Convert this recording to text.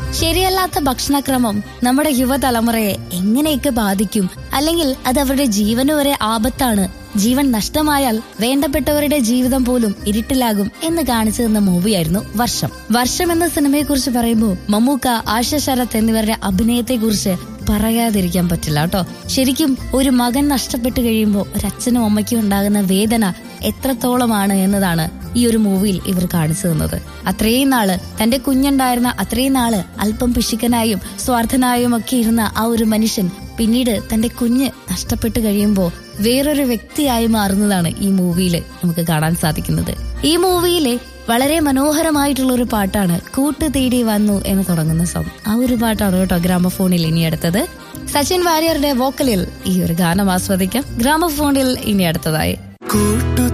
ശരിയല്ലാത്ത ഭക്ഷണക്രമം നമ്മുടെ യുവതലമുറയെ എങ്ങനെയൊക്കെ ബാധിക്കും അല്ലെങ്കിൽ അത് അവരുടെ ജീവന് വരെ ആപത്താണ് ജീവൻ നഷ്ടമായാൽ വേണ്ടപ്പെട്ടവരുടെ ജീവിതം പോലും ഇരുട്ടിലാകും എന്ന് കാണിച്ചു തന്ന മൂവിയായിരുന്നു വർഷം വർഷം എന്ന സിനിമയെ കുറിച്ച് പറയുമ്പോൾ മമ്മൂക്ക ആശ ശരത് എന്നിവരുടെ അഭിനയത്തെ കുറിച്ച് പറയാതിരിക്കാൻ പറ്റില്ല കേട്ടോ ശരിക്കും ഒരു മകൻ നഷ്ടപ്പെട്ടു കഴിയുമ്പോൾ ഒരച്ഛനും അമ്മയ്ക്കും ഉണ്ടാകുന്ന വേദന എത്രത്തോളമാണ് എന്നതാണ് ഈ ഒരു മൂവിയിൽ ഇവർ കാണിച്ചു തന്നത് അത്രയും നാള് തന്റെ കുഞ്ഞുണ്ടായിരുന്ന അത്രയും നാള് അല്പം പിശുക്കനായും സ്വാർത്ഥനായും ഒക്കെ ഇരുന്ന ആ ഒരു മനുഷ്യൻ പിന്നീട് തന്റെ കുഞ്ഞ് നഷ്ടപ്പെട്ടു കഴിയുമ്പോൾ വേറൊരു വ്യക്തിയായി മാറുന്നതാണ് ഈ മൂവിയിൽ നമുക്ക് കാണാൻ സാധിക്കുന്നത് ഈ മൂവിയിലെ വളരെ മനോഹരമായിട്ടുള്ള ഒരു പാട്ടാണ് കൂട്ട് തേടി വന്നു എന്ന് തുടങ്ങുന്ന സോങ് ആ ഒരു പാട്ടാണ് കേട്ടോ ഗ്രാമഫോണിൽ ഇനി അടുത്തത് സച്ചിൻ വാര്യറുടെ വോക്കലിൽ ഈ ഒരു ഗാനം ആസ്വദിക്കാം ഗ്രാമഫോണിൽ ഇനി അടുത്തതായി കൂട്ടു